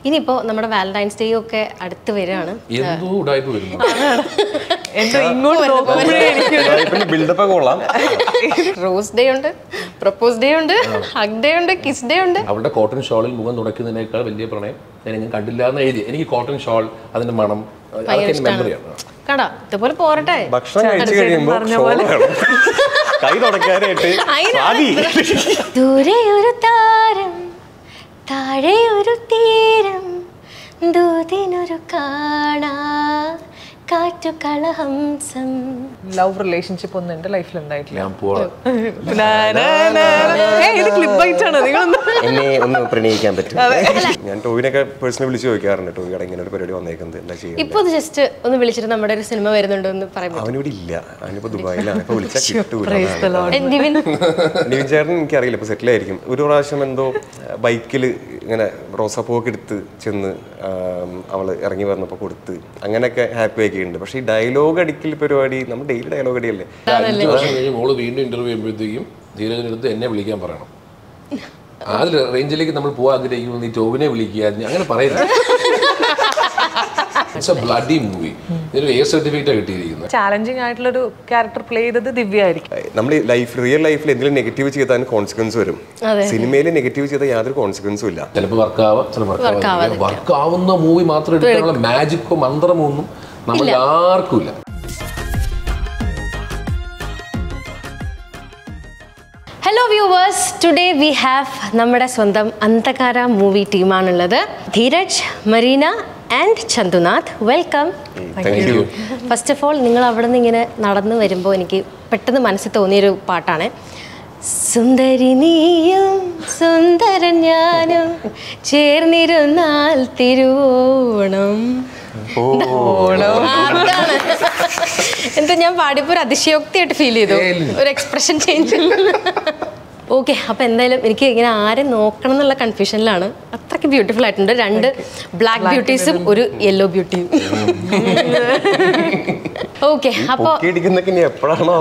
ഇനിയിപ്പോൾ നമ്മുടെ Valentine's day ഒക്കെ അടുത്ത് വരികയാണ് എന്തോ ഉടായ്പ വരുന്നു എന്തോ ഇങ്ങോട്ട് നോക്കുമ്പോഴേ എനിക്ക് പിന്നെ ബിൽഡപ്പ് ഒക്കെ കൊള്ളാം റോസ് ഡേ ഉണ്ട് പ്രപ്പോസ് ഡേ ഉണ്ട് ഹഗ് ഡേ ഉണ്ട് കിസ് ഡേ ഉണ്ട് അവളുടെ കോട്ടൺ ഷോളിൽ മുഖം തുടയ്ക്കുന്നതിനേക്കാൾ വലിയ പ്രണയം ഞാൻ എങ്ങനെ കണ്ടില്ല എന്ന് എഴുതി എനിക്ക് കോട്ടൺ ഷോൾ അതിന്റെ മണം അതൊക്കെ മെമ്മറിയാണ് കടാ ഇതുപോലെ പോരട്ടെ ഭക്ഷണം കഴിച്ചു കഴിയുമ്പോൾ ഷോൾ വേണം കൈ തുടക്കാനായിട്ട് സ്വാതി ദൂരെ ഒരു താരം താഴെ ഒരു തീരം ദൂതിനൊരു കാണാ കാറ്റു കളഹംസം ലവ് റിലേഷൻഷിപ്പ് ഒന്നും എന്റെ ലൈഫിൽ ഉണ്ടായിട്ടില്ല ഞാൻ പോവാം ഏയ്, ഇത് ക്ലിപ്പ് ബൈറ്റാണ് നിങ്ങളൊന്ന് എന്നെ ഒന്ന് പ്രണയിക്കാൻ പറ്റും ഞാൻ ടോവിനൊക്കെ പേഴ്സണലി വിളിച്ച് ചോദിക്കാറുണ്ട് ടോവിയുടെ ഇങ്ങനെ ഒരു പരിപാടി വന്നേക്കുന്നത് എന്താ ചെയ്യുക ഇപ്പൊ ഇത് ജസ്റ്റ് ഒന്ന് വിളിച്ചിട്ട് നമ്മുടെ ഒരു സിനിമ വരുന്നുണ്ടോ എന്ന് പറയാൻ അവനിവിടെ ഇല്ല അവനിപ്പോ ദുബായിലാണ് ഇപ്പൊ വിളിച്ചാൽ കിട്ടൂല പറ്റും നിവിൻ നിവിൻ ചേട്ടൻ എനിക്കറിയില്ല ഇപ്പൊ സെറ്റിൽ ആയിരിക്കും ഒരു പ്രാവശ്യം എന്തോ ബൈക്കിൽ ഇങ്ങനെ റോസാപ്പൂവൊക്കെ എടുത്ത് ചെന്ന് ആം, അവള് ഇറങ്ങി വന്നപ്പോൾ കൊടുത്ത് അങ്ങനെയൊക്കെ ഹാപ്പി ആക്കിയിട്ടുണ്ട് പക്ഷേ ഈ ഡയലോഗ് അടിക്കൽ പരിപാടി നമ്മൾ ഡെയിലി ഡയലോഗ് അടിയല്ലേ അഞ്ച് വർഷം കഴിഞ്ഞ് മോള് വീണ്ടും ഇന്റർവ്യൂ ചെയ്യുമ്പോഴത്തേക്കും ധീരജനെടുത്ത് എന്നെ വിളിക്കാൻ പറയണം ആ റേഞ്ചിലേക്ക് നമ്മൾ പോകാൻ ആഗ്രഹിക്കുമ്പോൾ നീ ടോവിനെ വിളിക്കുക നീ അങ്ങനെ പറയരുത് ഇറ്റ്സ് എ ബ്ലഡി മൂവി ഇതിന് എ സർട്ടിഫിക്കറ്റ് കിട്ടിയിരിക്കുന്നത് ചാലഞ്ചിങ് ആയിട്ടുള്ള ഒരു ക്യാരക്ടർ പ്ലേ ചെയ്തത് ദിവ്യ ആയിരിക്കും നമ്മൾ ലൈഫ് റിയൽ ലൈഫിൽ എന്തെങ്കിലും നെഗറ്റീവ് ചെയ്താൽ കോൺസിക്വൻസ് വരും സിനിമയിൽ നെഗറ്റീവ് ചെയ്താൽ യാതൊരു കോൺസിക്വൻസും ഇല്ല ചിലപ്പോൾ വർക്കാവാം ചില വർക്കാവാം വർക്ക് ആവുന്ന മൂവി മാത്രം എടുക്കാനുള്ള മാജിക്കോ മന്ത്രമോ ഒന്നും നമ്മൾ ആർക്കും ഇല്ല hello viewers today we have നമ്മുടെ സ്വന്തം അന്തകാര മൂവി ടീമാണുള്ളത് Dheeraj Marina and Chandunath welcome thank you first of all നിങ്ങൾ അവിടെ നിന്ന് ഇങ്ങനെ നടന്നു വരുമ്പോൾ എനിക്ക് പെട്ടെന്ന് മനസ്സിൽ തോന്നിയൊരു പാട്ടാണ് സുന്ദരി നീയും സുന്ദരൻ ഞാനും ചേർന്നിരുന്നാൽ തിരുവോണം അതാണ് എന്താ ഞാൻ പാടിയപ്പോൾ ഒരു അതിശയോക്തിയായിട്ട് ഫീൽ ചെയ്തു ഒരു എക്സ്പ്രഷൻ ചേഞ്ച് ഓക്കെ അപ്പൊ എന്തായാലും എനിക്ക് ഇങ്ങനെ ആരെ നോക്കണം എന്നുള്ള കൺഫ്യൂഷനിലാണ് അത്രയ്ക്ക് ബ്യൂട്ടിഫുൾ ആയിട്ടുണ്ട് രണ്ട് ബ്ലാക്ക് ബ്യൂട്ടീസും ഒരു യെല്ലോ ബ്യൂട്ടിയും ഓക്കെ അപ്പൊ പൊക്കിയടിക്കുന്നൊക്കെ ഇനി എപ്പോഴാണോ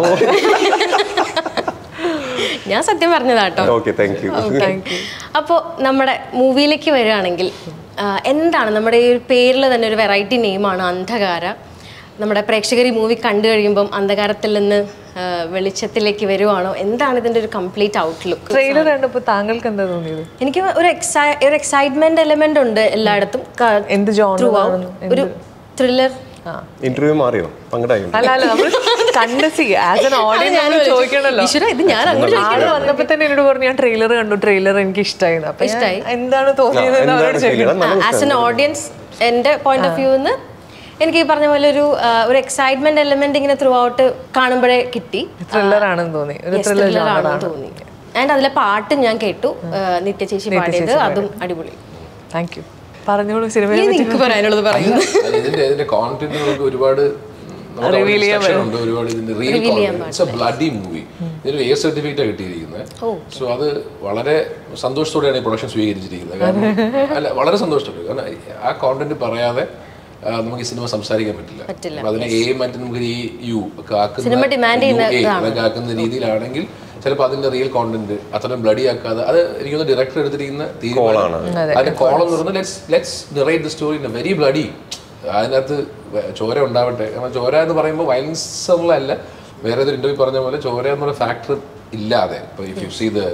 ഞാൻ സത്യം പറഞ്ഞതാട്ടോ ഓക്കെ താങ്ക് യു അപ്പോൾ നമ്മുടെ മൂവിയിലേക്ക് വരികയാണെങ്കിൽ ആ, എന്താണ് നമ്മുടെ ഈ ഒരു പേരിൽ തന്നെ ഒരു വെറൈറ്റി നെയിമാണ് അന്ധകാര നമ്മുടെ പ്രേക്ഷകർ ഈ മൂവി കണ്ടു കഴിയുമ്പം അന്ധകാരത്തിൽ നിന്ന് ആ, വെളിച്ചത്തിലേക്ക് വരുവാണോ എന്താണ് ഇതിൻ്റെ ഒരു കംപ്ലീറ്റ് ഔട്ട്ലുക്ക് ട്രെയിലർ കണ്ടപ്പോ താങ്കൾക്ക് എന്താ തോന്നിയത് എനിക്ക് ഒരു എക്സൈ ഒരു എക്സൈറ്റ്മെന്റ് എലമെന്റ് ഉണ്ട് എല്ലായിടത്തും ക- എന്ത് genre throughout. ആണെന്ന്? ഒരു ത്രില്ലർ ഇന്റർവ്യൂ മാറിയോ പങ്കെടുക്കും അല്ല അല്ല നമ്മൾ കണ്ട് സി ആസ് എൻ ഓഡിയൻസ് നമ്മൾ ചോദിക്കണല്ലോ ഈശ്വര ഇത് ഞാൻ അങ്ങോട്ട് ആള് വന്നപ്പോ തന്നെ എന്നോട് പറഞ്ഞു ഞാൻ ട്രെയിലർ കണ്ടു ട്രെയിലർ എനിക്ക് ഇഷ്ടമായി അപ്പൊ ഞാൻ ഇഷ്ടായി. എന്താണ് തോന്നിയത് എന്ന് അവരോട് ചോദിക്കണം ആസ് എൻ ഓഡിയൻസ് എൻ്റെ പോയിന്റ് ഓഫ് വ്യൂന്ന് എനിക്ക് ഈ പറഞ്ഞ പോലെ ഒരു ആ, ഒരു എക്സൈറ്റ്മെന്റ് എലമെന്റ് ഇങ്ങനെ ത്രൂ ഔട്ട് കാണുമ്പോഴേ കിട്ടി ത്രില്ലർ ആണെന്ന് തോന്നി ഒരു Yes, ത്രില്ലർ thriller ആണെന്ന് തോന്നി ആൻഡ് അതിലെ പാട്ടും ഞാൻ കേട്ടു ആ, നിത്യ ചേച്ചി പാടിയത് അതും അടിപൊളി താങ്ക് യു പറഞ്ഞോളൂ സിനിമയെ ഇനി നിനക്ക് പറയാനുള്ളത് പറയുന്നു അല്ല, ഇതിന്റെ ഇതിന്റെ കോണ്ടന്റ് നമുക്ക് ഒരുപാട് നമ്മുടെ അവിടെ discussion ഉണ്ട് ഒരുപാട് ഇതിന്റെ real it's a bloody movie ഇതിന് എ സർട്ടിഫിക്കറ്റ് കിട്ടിയിരിക്കുന്നത് സോ അത് വളരെ സന്തോഷത്തോടെയാണ് ഈ പ്രൊഡക്ഷൻ സ്വീകരിച്ചിരിക്കുന്നത് കാരണം അല്ല വളരെ സന്തോഷത്തോടെ കാരണം ആ കോണ്ടന്റ് പറയാതെ ആ, നമുക്ക് ഈ സിനിമ സംസാരിക്കാൻ പറ്റില്ല അപ്പൊ അതിനെ എ മറ്റേ നമുക്ക് ഈ യു ഒക്കെ ആക്കുന്ന സിനിമ demand ചെയ്യുന്ന യു, എ അതൊക്കെ ആക്കുന്ന രീതിയിലാണെങ്കിൽ ചിലപ്പോൾ അതിന്റെ റിയൽ കോണ്ടന്റ് അത്രയും ബ്ലഡി ആക്കാതെ അത് എനിക്കൊന്ന് ഡയറക്ടർ എടുത്തിരിക്കുന്ന തീരുമാനം അതിന്റെ കോളം എന്ന് പറയുന്നത് let's let's narrate the story in very bloody അതിനകത്ത് വെ- ചോര ഉണ്ടാവട്ടെ കാരണം ചോര എന്ന് പറയുമ്പോൾ വയലൻസ് ഉള്ളതല്ല വേറെ ഏതൊരു ഇന്റർവ്യൂ പറഞ്ഞ പോലെ ചോര എന്നുള്ള ഫാക്ടർ ഇല്ലാതെ ഇപ്പൊ if you see the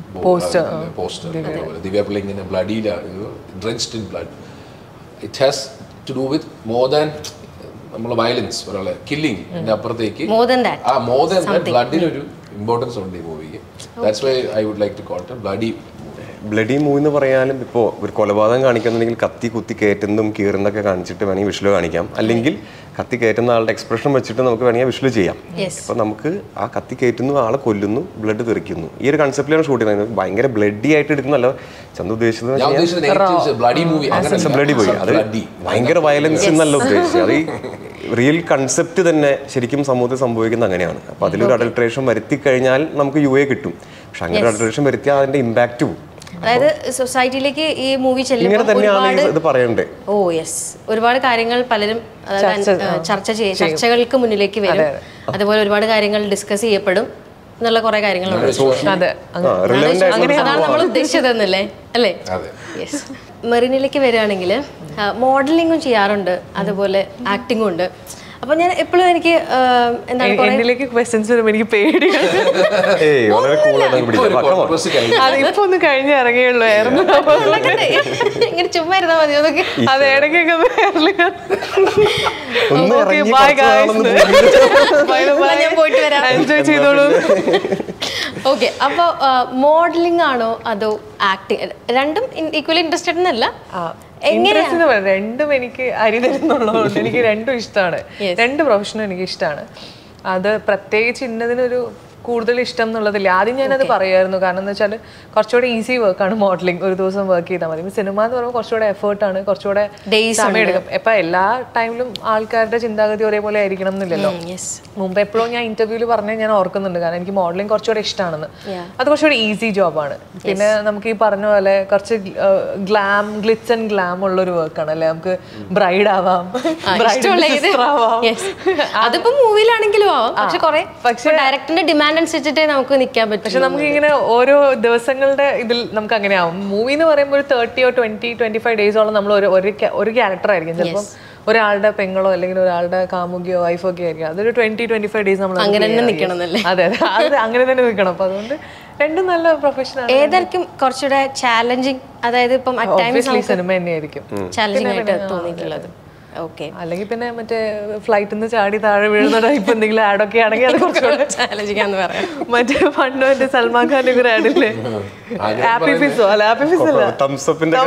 poster Divya Pillai ഇങ്ങനെ ബ്ലഡിയിലാണ് drenched in blood it has to do with more than നമ്മളെ വയലൻസ് ഒരാളെ കില്ലിങ് അതിന്റെ അപ്പുറത്തേക്ക് മോർ ദൻ ദാറ്റ് ആ മോർ ദാൻ ബ്ലഡിനൊരു ഇമ്പോർട്ടൻസ് ഉണ്ട് ഈ മൂവിക്ക് that's why I would like to call it bloody bloody movie എന്ന് പറയാനും ഇപ്പോൾ ഒരു കൊലപാതകം കാണിക്കുന്നുണ്ടെങ്കിൽ കത്തി കുത്തി കയറ്റുന്നതും കീറുന്നതൊക്കെ കാണിച്ചിട്ട് വേണമെങ്കിൽ വിഷ്വൽ കാണിക്കാം അല്ലെങ്കിൽ കത്തി കയറ്റുന്ന ആളുടെ എക്സ്പ്രഷൻ വെച്ചിട്ട് നമുക്ക് വേണമെങ്കിൽ വിഷ്വൽ ചെയ്യാം അപ്പോൾ നമുക്ക് ആ കത്തി കയറ്റുന്നു ആളെ കൊല്ലുന്നു ബ്ലഡ് തെറിക്കുന്നു ഈ ഒരു കൺസെപ്റ്റിലാണ് ഷൂട്ട് ചെയ്യുന്നത് ഭയങ്കര ബ്ലഡി ആയിട്ട് എടുക്കുന്നല്ല ചന്ത ഉദ്ദേശിച്ചത് ഞാൻ ഉദ്ദേശിച്ചത് നെഗറ്റീവ് ബ്ലഡി മൂവി അങ്ങനെ ബ്ലഡി പോയി അത് ബ്ലഡി ഭയങ്കര വയലൻസ് എന്നല്ല ഉദ്ദേശിച്ചത് അത് ഈ റിയൽ കൺസെപ്റ്റ് തന്നെ ശരിക്കും സമൂഹത്തിൽ സംഭവിക്കുന്നത് അങ്ങനെയാണ് അപ്പോൾ അതിലൊരു അഡൾട്രേഷൻ വരുത്തി കഴിഞ്ഞാൽ നമുക്ക് യു എ കിട്ടും പക്ഷെ അങ്ങനെ ഒരു അഡൾട്രേഷൻ വരുത്തിയാൽ അതിന്റെ ഇമ്പാക്റ്റ് പോകും അതായത് സൊസൈറ്റിയിലേക്ക് ഈ മൂവി ഇങ്ങനെ ചെല്ലുമ്പോൾ തന്നെയാണ് ഒരുപാട് ഈ ഇത് പറയണ്ടേ ഓ യെസ് ഒരുപാട് കാര്യങ്ങൾ പലരും അതായത് ആ, ചർച്ച ചെയ്യ ചർച്ചകൾക്ക് മുന്നിലേക്ക് വരും അതുപോലെ ഒരുപാട് കാര്യങ്ങൾ ഡിസ്കസ് ചെയ്യപ്പെടും എന്നുള്ള കുറെ കാര്യങ്ങളുണ്ട് അതെ ആ റിലവൻ്റ് ആയിട്ടുള്ള അതാണ് നമ്മൾ ഉദ്ദേശിച്ചതെന്നല്ലേ അല്ലേ അതെ യെസ് മെറിനിലേക്ക് വരികയാണെങ്കിൽ മോഡലിങ്ങും ചെയ്യാറുണ്ട് അതുപോലെ ആക്ടിങ്ങും ഉണ്ട് അപ്പൊ ഞാൻ എപ്പോഴും എനിക്ക് ആ, എന്താണ് കുറെ എന്നിലേക്ക് ക്വസ്റ്റ്യൻസ് വരുമ്പോൾ എനിക്ക് പേടിയാണ് ഏയ് വളരെ കൂളാണ് ഇപ്പൊ ഒരു പിടിച്ചത് controversy കഴിഞ്ഞു അത് ഇപ്പൊ ഒന്ന് കഴിഞ്ഞ് ഇറങ്ങിയുള്ളായിരുന്നു ഇങ്ങനെ ചുമ്മാ ഇരുന്നാൽ മതി അതൊക്കെ അത് ഇടയ്ക്കൊക്കെ ഒന്ന് കേരളീയ- ഒന്ന് Okay, ഇറങ്ങി bye കുറച്ച് guys. നാളൊന്ന് Bye, bye. ഞാൻ പോയിട്ട് വരാം. Enjoy ചെയ്തോളൂ ഓക്കെ അപ്പോൾ മോഡലിംഗ് ആണോ അതോ ആക്ടിങ് രണ്ടും ഈക്വലി ഇൻട്രസ്റ്റഡ് എന്നല്ല ഇൻട്രസ്റ്റ് എന്ന് പറയുന്നത് രണ്ടും എനിക്ക് അരി തരുന്നുള്ളതുകൊണ്ട് എനിക്ക് രണ്ടും ഇഷ്ടമാണ് Yes. രണ്ട് പ്രൊഫഷനും എനിക്ക് ഇഷ്ടമാണ് അത് പ്രത്യേകിച്ച് ഇന്നതിനൊരു കൂടുതൽ ഇഷ്ടം എന്നുള്ളതില്ല ആദ്യം ഞാനത് പറയുമായിരുന്നു കാരണം എന്ന് വെച്ചാൽ കുറച്ചുകൂടെ ഈസി വർക്കാണ് മോഡലിംഗ് ഒരു ദിവസം വർക്ക് ചെയ്താൽ മതി സിനിമ എന്ന് പറയുമ്പോൾ കുറച്ചുകൂടെ എഫേർട്ടാണ് കുറച്ചുകൂടെ Days സമയം എടുക്കും ഇപ്പൊ എല്ലാ ടൈമിലും ആൾക്കാരുടെ ചിന്താഗതി ഒരേപോലെ ആയിരിക്കണം എന്നില്ലല്ലോ യെസ് മുമ്പ് എപ്പോഴും ഞാൻ ഇന്റർവ്യൂവിൽ പറഞ്ഞ ഞാൻ ഓർക്കുന്നുണ്ട് കാരണം എനിക്ക് മോഡലിംഗ് കുറച്ചുകൂടെ ഇഷ്ടമാണെന്ന് അത് കുറച്ചുകൂടെ ഈസി ജോബാണ് പിന്നെ നമുക്ക് ഈ പറഞ്ഞ പോലെ കുറച്ച് ഗ്ലാം ഗ്ലിറ്റ്സ് ആൻഡ് ഗ്ലാം ഉള്ള ഒരു വർക്കാണ് അല്ലെ നമുക്ക് ബ്രൈഡ് ആവാം ഇഷ്ടമുള്ള ഇത് ബ്രൈഡ് ആവാം Yes. അതിപ്പോ മൂവിയിലാണെങ്കിലും ആവാം പക്ഷെ കുറെ പക്ഷെ ഡയറക്ടറിന്റെ ഡിമാൻഡ് അനുസരിച്ചിട്ടേ നമുക്ക് നിൽക്കാൻ പക്ഷെ പറ്റും നമുക്ക് ഇങ്ങനെ ഓരോ ദിവസങ്ങളുടെ ഇതിൽ നമുക്ക് അങ്ങനെ ആവും മൂവി എന്ന് പറയുമ്പോൾ ഒരു തേർട്ടിയോ ട്വന്റി ട്വന്റി ഫൈവ് ഡേയ്സോളം നമ്മൾ ഒരു ഒരു ca- ഒരു ക്യാരക്ടർ ആയിരിക്കും ചിലപ്പം ഒരാളുടെ പെങ്ങളോ അല്ലെങ്കിൽ ഒരാളുടെ കാമുകിയോ വൈഫോ ഒക്കെ ആയിരിക്കും അതൊരു ട്വന്റി ട്വന്റി ഫൈവ് ഡേയ്സ് നമ്മൾ അങ്ങനെ തന്നെ നിൽക്കണം എന്നല്ലേ? അതെ അതെ അത് അങ്ങനെ തന്നെ നിൽക്കണം അപ്പൊ അതുകൊണ്ട് രണ്ടും നല്ല പ്രൊഫഷനാണ് ഏതായിരിക്കും കുറച്ചുകൂടെ ചാലഞ്ചിങ് അതായത് ഇപ്പം അറ്റ് ടൈംസ് ഒബ്വിയസ്ലി സിനിമ തന്നെയായിരിക്കും ചാലഞ്ചിങ് ആയിട്ട് തോന്നിയിട്ടുള്ളത് ഓക്കെ അല്ലെങ്കിൽ പിന്നെ മറ്റേ ഫ്ലൈറ്റിൽ നിന്ന് ചാടി താഴെ വീഴുന്ന ടൈപ്പ് എന്തെങ്കിലും ആഡൊക്കെ ആണെങ്കിൽ അത് കുറച്ചുകൂടെ ചാലഞ്ചിങ് എന്ന് പറയാം മറ്റേ പണ്ട് മറ്റേ സൽമാൻ ഖാന്റെ ഒരു ആഡില്ലേ ഹാപ്പി ഫിസോ അല്ല ഹാപ്പി ഫിസ് അല്ല തംസപ്പിന്റെ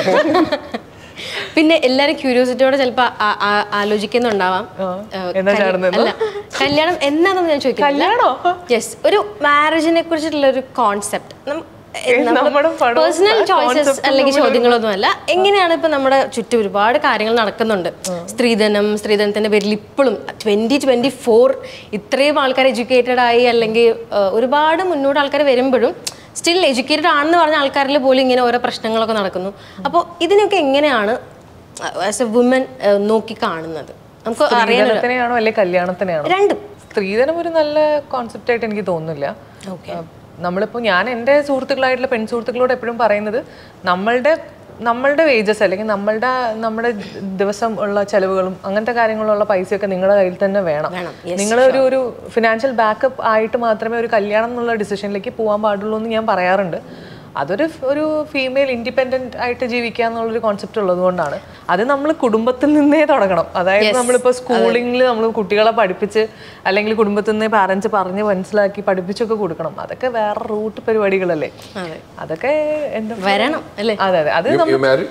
പിന്നെ എല്ലാരും ക്യൂരിയോസിറ്റിയോടെ ചിലപ്പോ ആ- ആ- ആലോചിക്കുന്നുണ്ടാവാം ഏഹ്, എന്നാ കല്യ- ചാടുന്നത്? അല്ല കല്യാണം എന്നാണെന്ന് ഞാൻ കല്യാണോ? യെസ് ഒരു മാരേജിനെ കുറിച്ചിട്ടുള്ള ഒരു കോൺസെപ്റ്റ് നമ്മുടെ പടവും പേഴ്സണൽ ചോയ്സസ് concept അല്ലെങ്കിൽ ചോദ്യങ്ങളൊന്നും അല്ല എങ്ങനെയാണ് ഇപ്പൊ നമ്മുടെ ചുറ്റും ഒരുപാട് കാര്യങ്ങൾ നടക്കുന്നുണ്ട് സ്ത്രീധനം സ്ത്രീധനത്തിന്റെ പേരിൽ ഇപ്പോഴും ട്വന്റി ട്വന്റി ഫോർ ഇത്രയും ആൾക്കാർ എഡ്യൂക്കേറ്റഡ് ആയി അല്ലെങ്കിൽ ഏഹ്, ഒരുപാട് മുന്നോട്ട് ആൾക്കാർ വരുമ്പോഴും സ്റ്റിൽ എഡ്യൂക്കേറ്റഡ് ആണെന്ന് പറഞ്ഞ ആൾക്കാരിൽ പോലും ഇങ്ങനെ ഓരോ പ്രശ്നങ്ങളൊക്കെ നടക്കുന്നു അപ്പോൾ ഇതിനൊക്കെ എങ്ങനെയാണ് ആസ് എ വുമൻ നോക്കി കാണുന്നത് നമുക്ക് അറിയാൻ സ്ത്രീധനത്തിനെയാണോ അല്ലെ കല്യാണത്തിനെയാണോ രണ്ടും സ്ത്രീധനം ഒരു നല്ല കോൺസെപ്റ്റ് ആയിട്ട് എനിക്ക് തോന്നുന്നില്ല ഓക്കെ ആ, നമ്മളിപ്പോൾ ഞാൻ എൻ്റെ സുഹൃത്തുക്കളായിട്ടുള്ള പെൺ സുഹൃത്തുക്കളോട് എപ്പോഴും പറയുന്നത് നമ്മളുടെ നമ്മളുടെ വേജസ് അല്ലെങ്കിൽ നമ്മളുടെ നമ്മുടെ ദിവസം ഉള്ള ചെലവുകളും അങ്ങനത്തെ കാര്യങ്ങളുള്ള പൈസയൊക്കെ നിങ്ങളുടെ കയ്യിൽ തന്നെ വേണം വേണം. നിങ്ങൾ ഒരു ഒരു ഫിനാൻഷ്യൽ ബാക്കപ്പ് ആയിട്ട് മാത്രമേ ഒരു കല്യാണം എന്നുള്ള ഡിസിഷനിലേക്ക് പോകാൻ പാടുള്ളൂ എന്ന് ഞാൻ പറയാറുണ്ട് അതൊരു ഫ്- ഒരു ഫീമെയിൽ ഇൻഡിപെൻഡന്റ് ആയിട്ട് ജീവിക്കുക എന്നുള്ളൊരു കോൺസെപ്റ്റ് ഉള്ളത് കൊണ്ടാണ് അത് നമ്മൾ കുടുംബത്തിൽ നിന്നേ തുടങ്ങണം അതായത് നമ്മളിപ്പോൾ സ്കൂളിങ്ങിൽ നമ്മൾ കുട്ടികളെ പഠിപ്പിച്ച് അല്ലെങ്കിൽ കുടുംബത്തിൽ നിന്ന് പാരന്റ്സ് പറഞ്ഞ് മനസ്സിലാക്കി പഠിപ്പിച്ചൊക്കെ കൊടുക്കണം അതൊക്കെ വേറെ റൂട്ട് പരിപാടികളല്ലേ അതെ അതൊക്കെ എന്താ വരണം അല്ലേ അതെ അതെ അത് you marry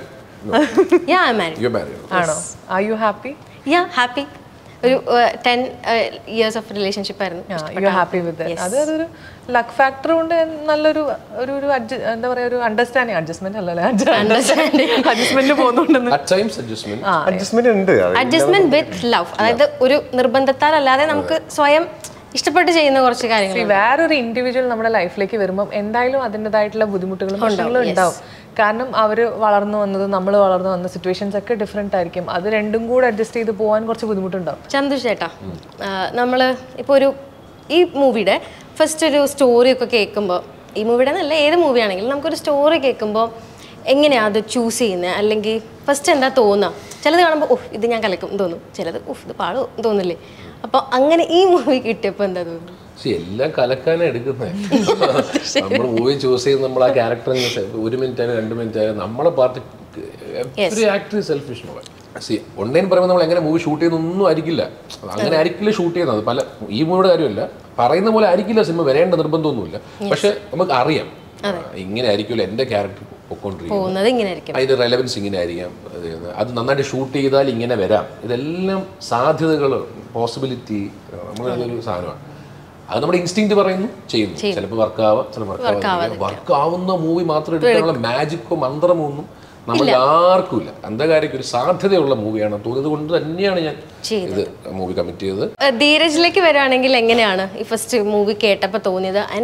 ya I marry you marry ആണോ are you happy ya happy ഒരു ടെൻ ഇയേഴ്സ് ഓഫ് റിലേഷൻഷിപ്പ് ആയിരുന്നു യു ഹാപ്പി വിത്ത് അത് അതൊരു ലക്ക് ഫാക്ടർ കൊണ്ട് നല്ലൊരു ഒരു ഒരു adju- എന്താ പറയാ ഒരു അണ്ടർസ്റ്റാൻഡിങ് അഡ്ജസ്റ്റ്മെന്റ് അല്ലല്ലേ അഡ്ജസ്റ്റ്മെന്റ് പോകുന്നുണ്ടെന്ന് അറ്റ് ടൈംസ് അഡ്ജസ്റ്റ്മെന്റ് അഡ്ജസ്റ്റ്മെന്റ് ഉണ്ട് അത് അഡ്ജസ്റ്റ്മെന്റ് വിത്ത് ലവ് അതായത് ഒരു നിർബന്ധത്താൽ അല്ലാതെ നമുക്ക് സ്വയം ഇഷ്ടപ്പെട്ട് ചെയ്യുന്ന കുറച്ച് കാര്യങ്ങൾ See, വേറൊരു ഇൻഡിവിജ്വൽ നമ്മുടെ ലൈഫിലേക്ക് വരുമ്പോൾ എന്തായാലും അതിൻ്റെതായിട്ടുള്ള ബുദ്ധിമുട്ടുകളും പ്രശ്നങ്ങളും ഉണ്ടാവും കാരണം അവർ വളർന്നു വന്നത് നമ്മൾ വളർന്നു വന്ന സിറ്റുവേഷൻസ് ഒക്കെ ഡിഫറെൻ്റ് ആയിരിക്കും അത് രണ്ടും കൂടെ അഡ്ജസ്റ്റ് ചെയ്ത് പോകാൻ കുറച്ച് ബുദ്ധിമുട്ടുണ്ടാവും ചന്തു ചേട്ടാ നമ്മൾ ഇപ്പോൾ ഒരു ഈ മൂവിയുടെ ഫസ്റ്റ് ഒരു സ്റ്റോറി ഒക്കെ കേൾക്കുമ്പോൾ ഈ മൂവിയുടെ എന്നല്ല ഏത് മൂവി ആണെങ്കിലും നമുക്കൊരു സ്റ്റോറി കേൾക്കുമ്പോൾ എങ്ങനെയാണ് അത് ചൂസ് ചെയ്യുന്നത് അല്ലെങ്കിൽ ഫസ്റ്റ് എന്താ തോന്നുക ചിലത് കാണുമ്പോൾ ഉഫ് ഇത് ഞാൻ കലക്കും തോന്നും ചിലത് ഉഫ് ഇത് പാടോ തോന്നില്ലേ അപ്പോൾ അങ്ങനെ ഈ മൂവി കിട്ടിയപ്പോൾ എന്താ തോന്നുന്നു പക്ഷെ എല്ലാം കലക്കാനാണ് എടുക്കുന്നത് നമ്മൾ മൂവി ചൂസ് ചെയ്ത് നമ്മൾ ആ ക്യാരക്ടറിന് ഒരു മിനിറ്റ് ആയാലും രണ്ട് മിനിറ്റ് ആയാലും നമ്മളെ പാർട്ടി എവറി ആക്ടർ സെൽഫിഷ് മോളെ സി ഓൺലൈൻ പറയുമ്പോൾ നമ്മൾ എങ്ങനെ മൂവി ഷൂട്ട് ചെയ്യുന്നൊന്നും ആയിരിക്കില്ല അങ്ങനെ ആയിരിക്കില്ല ഷൂട്ട് ചെയ്യുന്നത് പല ഈ മൂവിയുടെ കാര്യമല്ല പറയുന്ന പോലെ ആയിരിക്കില്ല സിനിമ വരേണ്ട നിർബന്ധമൊന്നുമില്ല പക്ഷെ നമുക്ക് അറിയാം ഇങ്ങനെ ആയിരിക്കില്ല എൻ്റെ ക്യാരക്ടർ പൊക്കോണ്ടിരിക്കുന്നത് പോകുന്നത് ഇങ്ങനെ ആയിരിക്കും അതിന്റെ റെലവൻസ് ഇങ്ങനെ ആയിരിക്കാം അത് അത് നന്നായിട്ട് ഷൂട്ട് ചെയ്താൽ ഇങ്ങനെ വരാം ഇതെല്ലാം സാധ്യതകൾ പോസിബിലിറ്റി നമ്മളൊരു സാധനമാണ് അത് നമ്മുടെ ഇൻസ്റ്റിങ് പറയുന്നു ചെയ്യുന്നു ചിലപ്പോൾ വർക്ക് ആവാം ചിലപ്പോൾ വർക്ക് ആവുന്ന മൂവി മാത്രം എടുക്കാനുള്ള മാജിക്കോ മന്ത്രമോ ഒന്നും നമ്മൾ ആർക്കും ഇല്ല അന്ധകാരിക്ക് ഒരു സാധ്യതയുള്ള മൂവിയാണ് തോന്നിയത് കൊണ്ട് തന്നെയാണ് ഞാൻ ഇത് മൂവി കമ്മിറ്റ് ചെയ്തത് ഏഹ് ധീരജിലേക്ക് വരികയാണെങ്കിൽ എങ്ങനെയാണ് ഈ ഫസ്റ്റ് മൂവി കേട്ടപ്പോൾ തോന്നിയത് ആൻഡ്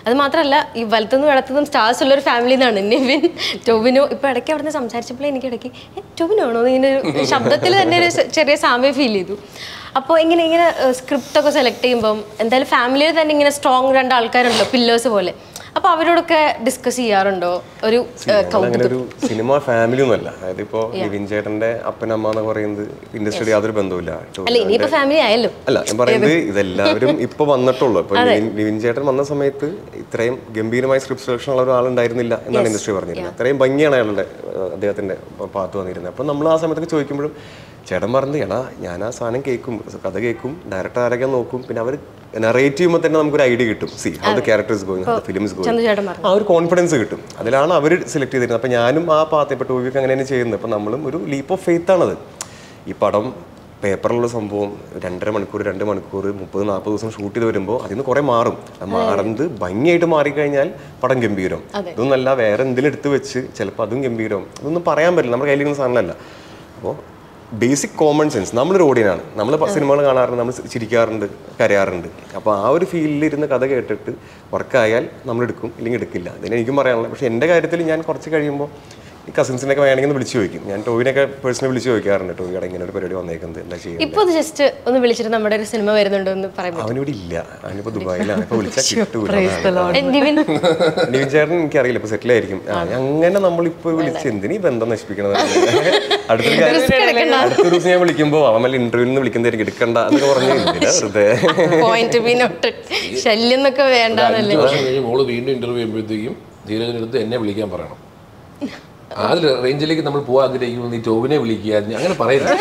അത് മാത്രമല്ല ഈ വലത്തുനിന്നും ഇടത്തുനിന്നും സ്റ്റാർസ് ഉള്ള ഒരു ഫാമിലി എന്നാണ് നിവിൻ ടൊവിനോ ഇപ്പൊ ഇടയ്ക്ക് അവിടെ നിന്ന് സംസാരിച്ചപ്പോൾ എനിക്ക് ഇടയ്ക്ക് "ഏ, ടൊവിനോ ആണോ എന്ന് ഇങ്ങനെ ഒരു ശബ്ദത്തിൽ തന്നെ ഒരു സെ- ചെറിയ സാമ്യം ഫീൽ ചെയ്തു അപ്പോൾ ഇങ്ങനെ ഇങ്ങനെ സ്ക്രിപ്റ്റ് ഒക്കെ സെലക്ട് ചെയ്യുമ്പം എന്തായാലും ഫാമിലിയിൽ തന്നെ ഇങ്ങനെ സ്ട്രോങ് രണ്ട് ആൾക്കാരുണ്ടല്ലോ പില്ലേഴ്സ് പോലെ അപ്പോൾ അവരോടൊക്കെ ഡിസ്കസ് ചെയ്യാറുണ്ടോ ഒരു ഏ, ഞങ്ങൾ അങ്ങനെ ഒരു സിനിമ ഫാമിലി ഒന്നുമല്ല അതായത് ഇപ്പോ നിവിൻ ചേട്ടന്റെ അപ്പനമ്മ എന്ന് പറയുന്നത് ഇൻഡസ്ട്രിയുടെ യാതൊരു ബന്ധവുമില്ല അല്ല ഇനിയിപ്പോൾ ഫാമിലി ആയല്ലോ അല്ല ഞാൻ പറയുന്നത് ഇതെല്ലാവരും ഇപ്പൊ വന്നിട്ടുള്ളൂ ഇപ്പൊ നിവിൻ- നിവിൻ ചേട്ടൻ വന്ന സമയത്ത് ഇത്രയും ഗംഭീരമായ സ്ക്രിപ്റ്റ് സെലക്ഷൻ ഉള്ള ഒരാളുണ്ടായിരുന്നില്ല എന്നാണ് ഇൻഡസ്ട്രി പറഞ്ഞിരുന്നത് അത്രയും ഭംഗിയാണ് അയാളുടെ ഏഹ്, അദ്ദേഹത്തിന്റെ പാത്ത് വന്നിരുന്നത് അപ്പൊ നമ്മൾ ആ സമയത്തൊക്കെ ചോദിക്കുമ്പോഴും ചേട്ടൻ പറഞ്ഞത് എടാ ഞാൻ ആ സാധനം കേൾക്കും കഥ കേൾക്കും ഡയറക്ടർ ആരൊക്കെ നോക്കും പിന്നെ അവർ നറേറ്റ് ചെയ്യുമ്പോൾ തന്നെ നമുക്കൊരു ഐഡിയ കിട്ടും see how the characters going how the films going ചന്ദ്രചേട്ടൻ പറഞ്ഞു ആ ഒരു കോൺഫിഡൻസ് കിട്ടും അതിലാണ് അവർ സെലക്ട് ചെയ്തിരുന്നത് അപ്പം ഞാനും ആ പാത്ത് ഇപ്പോൾ ടൂ വീക്ക് അങ്ങനെയാണ് ചെയ്യുന്നത് അപ്പം നമ്മളും ഒരു ലീപ്പ് ഓഫ് ഫെയ്ത്ത് ആണത് ഈ പടം പേപ്പറിലുള്ള സംഭവം രണ്ടര മണിക്കൂർ രണ്ട് മണിക്കൂർ മുപ്പത് നാൽപ്പത് ദിവസം ഷൂട്ട് ചെയ്ത് വരുമ്പോൾ അതിൽ നിന്ന് കുറേ മാറും അത് മാറുന്നത് ഭംഗിയായിട്ട് മാറിക്കഴിഞ്ഞാൽ പടം ഗംഭീരം ഇതൊന്നല്ല വേറെ എന്തെങ്കിലും എടുത്ത് വെച്ച് ചിലപ്പോൾ അതും ഗംഭീരം ഇതൊന്നും പറയാൻ പറ്റില്ല നമ്മുടെ കയ്യിലിരിക്കുന്ന സാധനമല്ല അപ്പോൾ ബേസിക് കോമൺ സെൻസ് നമ്മളൊരു ഓഡിയനാണ് നമ്മൾ സിനിമകൾ കാണാറുണ്ട് നമ്മൾ ചിരിക്കാറുണ്ട് കരയാറുണ്ട് അപ്പോൾ ആ ഒരു ഫീലിൽ ഇരുന്ന് കഥ കേട്ടിട്ട് വർക്കായാൽ നമ്മൾ എടുക്കും ഇല്ലെങ്കിൽ എടുക്കില്ല അതിന് എനിക്കും പറയാനുള്ളത് പക്ഷേ എൻ്റെ കാര്യത്തിൽ ഞാൻ കുറച്ച് കഴിയുമ്പോൾ ഈ കസിൻസിനൊക്കെ വേണമെങ്കിൽ ഒന്ന് വിളിച്ച് ചോദിക്കും ഞാൻ ടോവിനൊക്കെ പേഴ്സണലി വിളിച്ച് ചോദിക്കാറുണ്ട് ടോവിയുടെ ഇങ്ങനെ ഒരു പരിപാടി വന്നേക്കുന്നത് എന്താ ചെയ്യുന്നത് ഇപ്പോൾ അത് ജസ്റ്റ് ഒന്ന് വിളിച്ചിട്ട് നമ്മുടെ ഒരു സിനിമ വരുന്നുണ്ടോ എന്ന് പറയുമ്പോൾ അവനിവിടെ ഇല്ല അവനിപ്പോൾ ദുബായിലാണ് ഇപ്പോൾ വിളിച്ചാൽ കിട്ടൂല നിവിൻ നിവിൻ ചേട്ടൻ എനിക്കറിയില്ല ഇപ്പൊ സെറ്റിൽ ആയിരിക്കും ആ, അങ്ങനെ നമ്മളിപ്പോ വിളിച്ച് എന്തിനീ ബന്ധം നശിപ്പിക്കണത് അടുത്തൊരു കാര്യം അടുത്തൊരു ദിവസം ഞാൻ വിളിക്കുമ്പോ അവൻ വല്ല ഇന്റർവ്യൂവിൽ നിന്ന് വിളിക്കുന്നതായിരിക്കും എടുക്കണ്ട എന്നൊക്കെ പറഞ്ഞു എന്തിനാ വെറുതെ പോയിന്റ് ബി നോട്ട് ശല്യം എന്നൊക്കെ വേണ്ട അഞ്ച് വർഷം കഴിഞ്ഞ് മോള് വീണ്ടും ഇന്റർവ്യൂ ചെയ്യുമ്പോഴത്തേക്കും ധീരജനെടുത്ത് എന്നെ വിളിക്കാൻ പറയണം ആ റേഞ്ചിലേക്ക് നമ്മൾ പോകാൻ ആഗ്രഹിക്കുമ്പോൾ നീ ടോവിനെ വിളിക്കുക നീ അങ്ങനെ പറയരുത്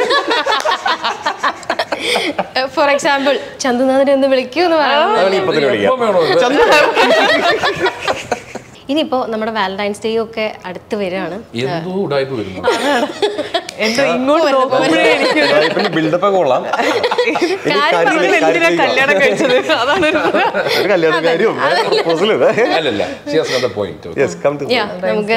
ഫോർ എക്സാമ്പിൾ ചന്തുനാഥനെ ഒന്ന് വിളിക്കൂ എന്ന് പറയുന്നത് അവൻ ഇപ്പൊ തന്നെ വിളിക്കാം എപ്പം വേണോ ഇനിയിപ്പോ നമ്മുടെ വാലന്റൈൻസ് ഡേ ഒക്കെ അടുത്ത് വരികയാണ് എന്തോ ഉടായ്പ വരുന്നു എന്തോ ഇങ്ങോട്ട് നോക്കുമ്പോഴേ എനിക്ക് പിന്നെ ബിൽഡപ്പ് ഒക്കെ കൊള്ളാം ഇനി കാര്യം- നിങ്ങൾ എന്തിനാ കാര്യം കല്യാണം കഴിച്ചത് അതാണ് ഒരു ഒരു കല്യാണ കാര്യവും പ്രപ്പോസലും അല്ലല്ല she has another point yes come to ya നമുക്ക്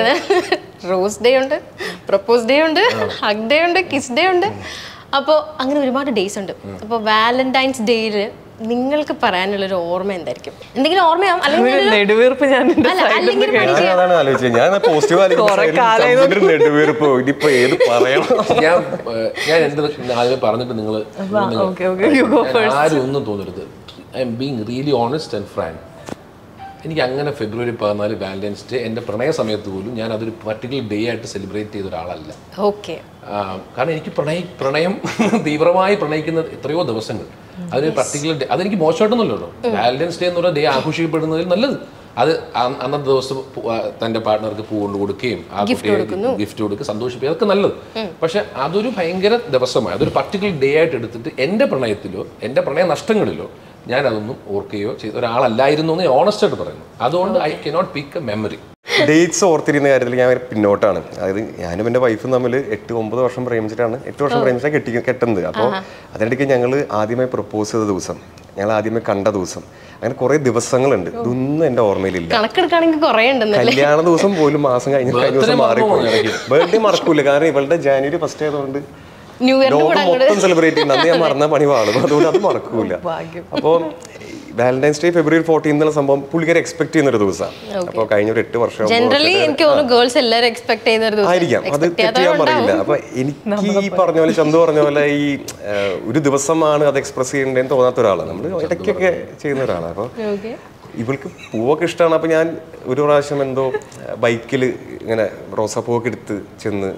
റോസ് ഡേ ഉണ്ട് പ്രപ്പോസ് ഡേ ഉണ്ട് ഹഗ് ഡേ ഉണ്ട് കിസ് ഡേ ഉണ്ട് അപ്പോൾ അങ്ങനെ ഒരുപാട് ഡേയ്സ് ഉണ്ട് അപ്പോൾ വാലന്റൈൻസ് ഡേയിൽ നിങ്ങൾക്ക് പറയാനുള്ള ഒരു ഓർമ്മ എന്തായിരിക്കും എന്തെങ്കിലും ഓർമ്മയാവും അല്ലെങ്കിൽ ഒരു നെടുവീർപ്പ് ഞാൻ എന്റെ അല്ല, സൈഡിൽ അല്ലെങ്കിൽ നിന്ന് ഞാൻ അതാണ് ആലോചിച്ചത് ഞാൻ പോസിറ്റീവ് ആലോചിക്കും നെടുവീർപ്പോ ഇനിയിപ്പോ ഏത് പറയണം ഞാൻ ഏഹ്, ഞാൻ എന്ത് ആദ്യമേ പറഞ്ഞിട്ട് നിങ്ങൾ ഓക്കെ ഓക്കെ യു ഗോ ആരും ഒന്നും തോന്നരുത് I am being really honest and frank എനിക്ക് അങ്ങനെ ഫെബ്രുവരി പതിനാല് വാലന്റൈൻസ് ഡേ എൻ്റെ പ്രണയ സമയത്ത് പോലും ഞാൻ അതൊരു പർട്ടിക്കുലർ ഡേ ആയിട്ട് സെലിബ്രേറ്റ് ചെയ്ത ഒരാളല്ല ഓക്കെ ആ, കാരണം എനിക്ക് പ്രണയ പ്രണയം തീവ്രമായി പ്രണയിക്കുന്ന എത്രയോ ദിവസങ്ങൾ അതൊരു പർട്ടിക്കുലർ ഡേ അതെനിക്ക് മോശമായിട്ടൊന്നുമല്ലോ വാലന്റൈൻസ് ഡേ എന്ന് പറയുന്ന ഡേ ആഘോഷിക്കപ്പെടുന്നതിൽ നല്ലത് അത് അ- അന്നത്തെ ദിവസം പു- ആ, തന്റെ പാർട്ട്ണർക്ക് പൂ കൊണ്ട് കൊടുക്കുകയും ആ കുട്ടിയെ ഗിഫ്റ്റ് കൊടുക്കുക സന്തോഷിപ്പിക്കുക അതൊക്കെ നല്ലത് പക്ഷെ അതൊരു ഭയങ്കര ദിവസമായി അതൊരു പർട്ടിക്കുലർ ഡേ ആയിട്ട് എടുത്തിട്ട് എൻ്റെ പ്രണയത്തിലോ എൻ്റെ പ്രണയ നഷ്ടങ്ങളിലോ ഞാൻ അതൊന്നും ഓർക്കുകയോ ചെയ്ത ഒരാളല്ലായിരുന്നു എന്ന് ഓണസ്റ്റ് ആയിട്ട് പറയുന്നു അതുകൊണ്ട് I cannot pick a memory dates ഓർത്തിരുന്ന കാര്യത്തിൽ ഞാൻ പിന്നോട്ടാണ് അതായത് ഞാനും എൻ്റെ വൈഫും തമ്മിൽ എട്ട് ഒമ്പത് വർഷം പ്രേമിച്ചിട്ടാണ് എട്ട് വർഷം പ്രേമിച്ചാൽ കെട്ടി കെട്ടുന്നത് അപ്പോൾ അതിനിടയ്ക്ക് ഞങ്ങൾ ആദ്യമായി പ്രപ്പോസ് ചെയ്ത ദിവസം ഞങ്ങൾ ആദ്യമേ കണ്ട ദിവസം അങ്ങനെ കുറേ ദിവസങ്ങളുണ്ട് ഇതൊന്നും എൻ്റെ ഓർമ്മയിലില്ല കണക്കെടുക്കുകയാണെങ്കിൽ കുറേ ഉണ്ടെന്ന് കല്യാണ ദിവസം പോലും മാസം കഴിഞ്ഞ് കഴിഞ്ഞ ദിവസം Birthday മാറിപ്പോയി മറന്നു ഇടയ്ക്ക്. ബർത്ത്ഡേ മറക്കൂല കാരണം ഇവളുടെ ജാനുവരി ഫസ്റ്റ് ആയതുകൊണ്ട് ന്യൂ ഇയറിന് ലോകം കൂടെ അങ്ങോട്ട് മൊത്തം സെലിബ്രേറ്റ് ചെയ്യുന്നത് അന്ന് ഞാൻ മറന്ന പണി വാളും അതുകൊണ്ട് അത് മറക്കൂല അപ്പോൾ വാലന്റൈൻസ് ഡേ ഫെബ്രുവരി ഫോർട്ടീൻ എന്നുള്ള സംഭവം പുള്ളിക്കാരെ എക്സ്പെക്ട് ചെയ്യുന്ന ഒരു ദിവസമാണ് അപ്പോൾ കഴിഞ്ഞ ഒരു എട്ട് വർഷം ഒമ്പത് ജനറലി വർഷത്തെ- എനിക്ക് തോന്നുന്നു ഗേൾസ് എല്ലാവരും എക്സ്പെക്ട് ചെയ്യുന്ന ഒരു ദിവസം ആയിരിക്കാം അത് Expect തെറ്റ് ഞാൻ പറയില്ല ചെയ്യാത്തവരുണ്ടാവും. അപ്പൊ എനിക്ക് ഈ പറഞ്ഞ പോലെ ചന്തു പറഞ്ഞ പോലെ ഈ ആ, ഒരു ദിവസമാണ് അത് എക്സ്പ്രസ് ചെയ്യേണ്ടതെന്ന് തോന്നാത്ത ഒരാളാണ് നമ്മൾ ഇടയ്ക്കൊക്കെ ചെയ്യുന്ന ഒരാളാണ് അപ്പോൾ Okay. ഇവൾക്ക് പൂവൊക്കെ ഇഷ്ടമാണ് അപ്പോൾ ഞാൻ ഒരു പ്രാവശ്യം എന്തോ ബൈക്കിൽ ഇങ്ങനെ റോസാപ്പൂവൊക്കെ എടുത്ത് ചെന്ന്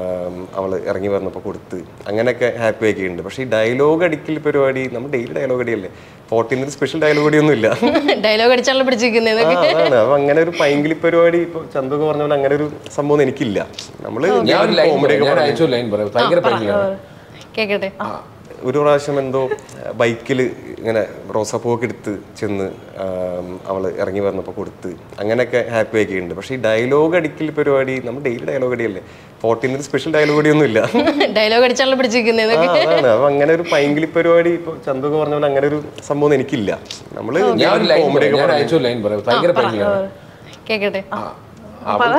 അവൾ ഇറങ്ങി വന്നപ്പോൾ കൊടുത്ത് അങ്ങനെയൊക്കെ ഹാപ്പി ആക്കിയിട്ടുണ്ട് പക്ഷേ ഈ ഡയലോഗ് അടിക്കൽ പരിപാടി നമ്മൾ ഡെയിലി ഡയലോഗ് അടിയല്ലേ ഫോർട്ടീനിൽ സ്പെഷ്യൽ ഡയലോഗ് അടിയൊന്നും ഇല്ല ഡയലോഗ് അടിച്ചാണല്ലോ പിടിച്ചിരിക്കുന്നത് ആ, അതാണ് അപ്പൊ അങ്ങനെ ഒരു പൈങ്കിളി പരിപാടി ഇപ്പൊ ചന്തൊക്കെ പറഞ്ഞ പോലെ അങ്ങനെ ഒരു സംഭവം എനിക്കില്ല നമ്മള് ഞാൻ ഒരു ലൈൻ comedy ഒക്കെ ഞാൻ പറഞ്ഞ് അയച്ചൊരു ലൈൻ പറയാം ഭയങ്കര ഭംഗിയാണ് കേക്കട്ടെ ഒരു പ്രാവശ്യം എന്തോ ബൈക്കിൽ ഇങ്ങനെ റോസാപ്പൂവൊക്കെ എടുത്ത് ചെന്ന് അവൾ ഇറങ്ങി വന്നപ്പോൾ കൊടുത്ത് അങ്ങനെയൊക്കെ ഹാപ്പി ആക്കിയിട്ടുണ്ട് പക്ഷേ ഈ ഡയലോഗ് അടിക്കൽ പരിപാടി നമ്മൾ ഡെയിലി ഡയലോഗ് അടിയല്ലേ ഫോർട്ടീനിൽ സ്പെഷ്യൽ ഡയലോഗ് അടിയൊന്നും ഇല്ല ഡയലോഗ് അടിച്ചാണല്ലോ പിടിച്ചിരിക്കുന്നത് ആ, അതാണ് അപ്പൊ അങ്ങനെ ഒരു പൈങ്കിളി പരിപാടി ഇപ്പൊ ചന്തൊക്കെ പറഞ്ഞ പോലെ അങ്ങനെ ഒരു സംഭവം എനിക്കില്ല നമ്മള് ഞാൻ ഒരു ലൈൻ കോമഡി ഒക്കെ ഞാൻ പറഞ്ഞ് അയച്ചൊരു ലൈൻ പറയാം ഭയങ്കര ഭംഗിയാണ് കേക്കട്ടെ അവൾ-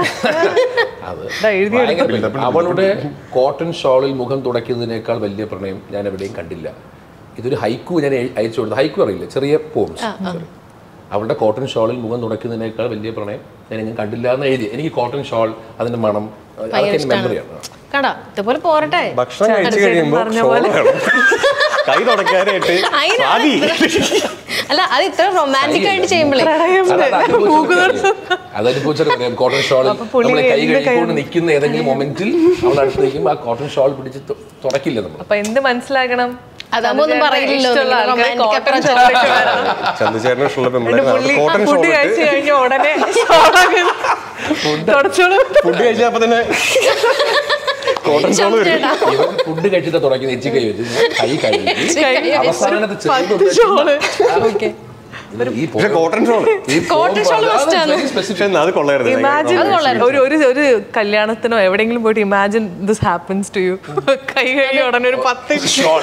അത് ഭയങ്കര ഭംഗി. അവളുടെ കോട്ടൺ ഷോളിൽ മുഖം തുടയ്ക്കുന്നതിനേക്കാൾ വലിയ പ്രണയം ഞാൻ എവിടെയും കണ്ടില്ല ഇതൊരു ഹൈക്കു ഞാൻ എഴ്- അയച്ചു കൊടുത്തു ഹൈക്കു അറിയില്ല ചെറിയ പോംസ് അവളുടെ കോട്ടൺ ഷോളിൽ മുഖം തുടയ്ക്കുന്നതിനേക്കാൾ വലിയ പ്രണയം ഞാൻ എങ്ങനെ കണ്ടില്ല എന്ന് എഴുതി എനിക്ക് കോട്ടൺ ഷോൾ അതിന്റെ മണം അതൊക്കെ എൻ്റെ മെമ്മറിയാണ് കടാ ഇതുപോലെ പോരട്ടെ ഭക്ഷണം കഴിച്ചു കഴിയുമ്പോൾ ഷോൾ വേണം കൈ തുടക്കാനായിട്ട് അതിനാ- സ്വാതി അല്ല അത് ഇത്ര റൊമാൻറ്റിക് ആയിട്ട് ചെയ്യുമ്പോഴേ അതനുഭവിച്ചറിയാം കോട്ടൺ ഷോളിൽ നമ്മൾ കൈ കഴുകിക്കൊണ്ട് നിൽക്കുന്ന ഏതെങ്കിലും മൊമെന്റിൽ അവൾ അടുത്ത് നിൽക്കുമ്പോൾ ആ കോട്ടൺ ഷോൾ പിടിച്ച് തു- തുറക്കില്ല നമ്മൾ അപ്പൊ എന്ത് മനസ്സിലാക്കണം അതാകുമ്പോ ഒന്നും പറയില്ലല്ലോ ഇഷ്ടമുള്ള നിങ്ങൾ ആൾക്കാര് romantic cotton approach shawl ഒക്കെ വേണം. ചന്ദ്രചേട്ടന് ഇഷ്ടമുള്ള എന്നിട്ട് പുള്ളി പെമ്പിളെ കോട്ടൺ ഷോൾ ഫുഡ് കഴിച്ചു കഴിഞ്ഞ ഉടനെ തുടച്ചോളൂ ഫുഡ് കഴിച്ചാൽ അപ്പൊ തന്നെ കോട്ടൺ ഷോൾ വരും ചേട്ടാ ഇവൻ ഫുഡ് കഴിച്ചിട്ട് തുടക്കുന്ന എച്ചി കൈ വെച്ച് കൈ കഴുകി അവസാനത്തെ ചെറുത് പത്ത് ഷോള് ഓക്കെ ഈ പക്ഷെ കോട്ടൺ ഷോൾ ഈ Cotton shawl must ആണ്. പക്ഷെ അത് കൊള്ളായിരുന്നു ഇമാജിൻ അത് കൊള്ളായിരുന്നു. ഒരു ഒരു ഒരു കല്യാണത്തിനോ എവിടെയെങ്കിലും പോയിട്ട് imagine this happens to you കൈ കഴിഞ്ഞ ഉടനെ ഒരു പത്ത്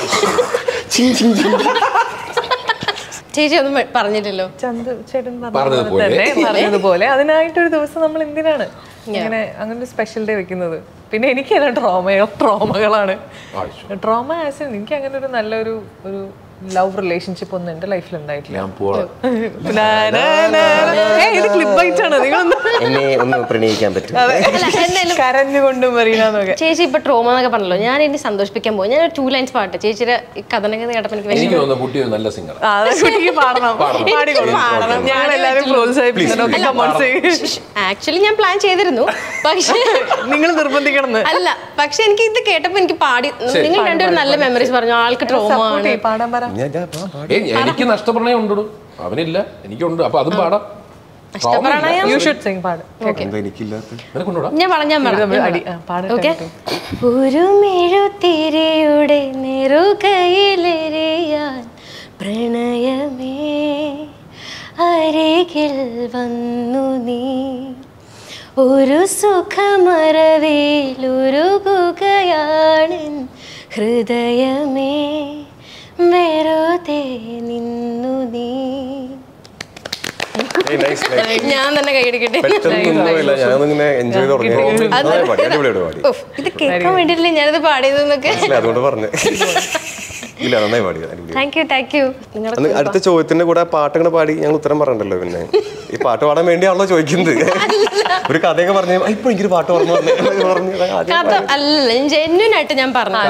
ചേച്ചി ഒന്നും പ- പറഞ്ഞില്ലല്ലോ ചന്തു ചേട്ടൻ പറഞ്ഞതുപോലെ. പറഞ്ഞതുപോലെ തന്നെ പറഞ്ഞതുപോലെ അതിനായിട്ടൊരു ദിവസം നമ്മൾ എന്തിനാണ് ഇങ്ങനെ അങ്ങനെ ഒരു സ്പെഷ്യൽ ഡേ വെക്കുന്നത് പിന്നെ എനിക്ക് എല്ലാം ട്രോമയോ ട്രോമകളാണ് ട്രോമ ആസ് എനിക്ക് അങ്ങനെ ഒരു നല്ലൊരു ഒരു ലവ് റിലേഷൻഷിപ്പ് ഒന്നും എന്റെ ലൈഫിൽ ഉണ്ടായിട്ടില്ല ഞാൻ പോവാ നാ, നാ, നാ, നാ. ഏയ്, ഇത് ക്ലിപ്പ് ബൈറ്റ് ആണ് നിങ്ങളൊന്ന് എന്നെ ഒന്ന് പ്രണയിക്കാൻ പറ്റും അല്ല എന്തായാലും കരഞ്ഞുകൊണ്ടും പറയണമെന്നൊക്കെ ചേച്ചി ഇപ്പൊ ട്രോമ എന്നൊക്കെ പറഞ്ഞല്ലോ ഞാൻ ഇനി സന്തോഷിപ്പിക്കാൻ പോകും ഞാൻ ടൂ ലൈൻസ് പാട്ട് ചേച്ചിയുടെ ഈ കഥനൊക്കെ കേട്ടപ്പോൾ എനിക്ക് എനിക്ക് വിഷമം തോന്നുന്നു കുട്ടി ഒരു നല്ല സിംഗർ ആ, അത് കുട്ടിക്ക് പാടണം പാടിക്കോളും ഞങ്ങൾ എല്ലാവരും പ്രോത്സാഹിപ്പിക്കുന്നുണ്ട് ആക്ച്വലി ഞാൻ പ്ലാൻ ചെയ്തിരുന്നു പക്ഷേ നിങ്ങൾ നിർബന്ധിക്കണം അല്ല പക്ഷെ എനിക്ക് ഇത് കേട്ടപ്പോ എനിക്ക് പാടി നിങ്ങൾ രണ്ടുപേരും നല്ല മെമ്മറീസ് പറഞ്ഞു ആൾക്ക് ട്രോമ ആണ് പാടാൻ പറ ഞാൻ ഞാൻ പാ- പാ- ഏ എനിക്ക് നഷ്ടപ്രണയം ഉണ്ടോ അവനില്ല എനിക്കുണ്ട് അപ്പൊ അതും പാടാം നഷ്ടപ്രണയം യു ഷുഡ് സിംഗ് പാട് എന്താ എനിക്കില്ലാത്ത നിനക്കുണ്ടോടാ ഞാൻ പറഞ്ഞ ഞാൻ ഇത് തമ്മിൽ പറയാം അടി ആ, പാടട്ടെ ഓക്കെ ഒരു മെഴുതിരിയുടെ നെറുകയിലെറിയാൻ പ്രണയമേ അരികിൽ വന്നു നീ ഒരു സുഖമറവിലുരുകുകയാണ് ഹൃദയമേ വെറുതെ നിന്നു നീ ഏയ്, nice, nice. ഞാൻ തന്നെ കൈയടിക്കട്ടെ പെട്ടെന്നൊന്നുമില്ല ഞാനിങ്ങനെ എൻജോയ് ചെയ്ത് തുടങ്ങി നന്നായി പാടി അടിപൊളിയായിട്ട് പാടി ഉഫ്, ഇത് കേൾക്കാൻ വേണ്ടിയിട്ടില്ലേ ഞാനിത് പാടിയതെന്നൊക്കെ മനസ്സിലായി അതുകൊണ്ട് പറഞ്ഞു ഇല്ല നന്നായി പാടി അടിപൊളി താങ്ക് യു താങ്ക് യു നിങ്ങളുടെ അന്ന് അടുത്ത ചോദ്യത്തിന്റെ കൂടെ പാട്ടങ്ങനെ പാടി ഞങ്ങൾ ഉത്തരം പറയണ്ടല്ലോ പിന്നെ ഈ പാട്ട് പാടാൻ വേണ്ടിയാണല്ലോ ചോദിക്കുന്നത് ഒരു കഥയൊക്കെ പറഞ്ഞു ഇപ്പൊ എനിക്കൊരു പാട്ട് പറഞ്ഞു വന്നേ എന്ന് പറഞ്ഞ് ആദ്യം കഥ അല്ലല്ല ജെന്യൂൻ ആയിട്ട് ഞാൻ പറഞ്ഞു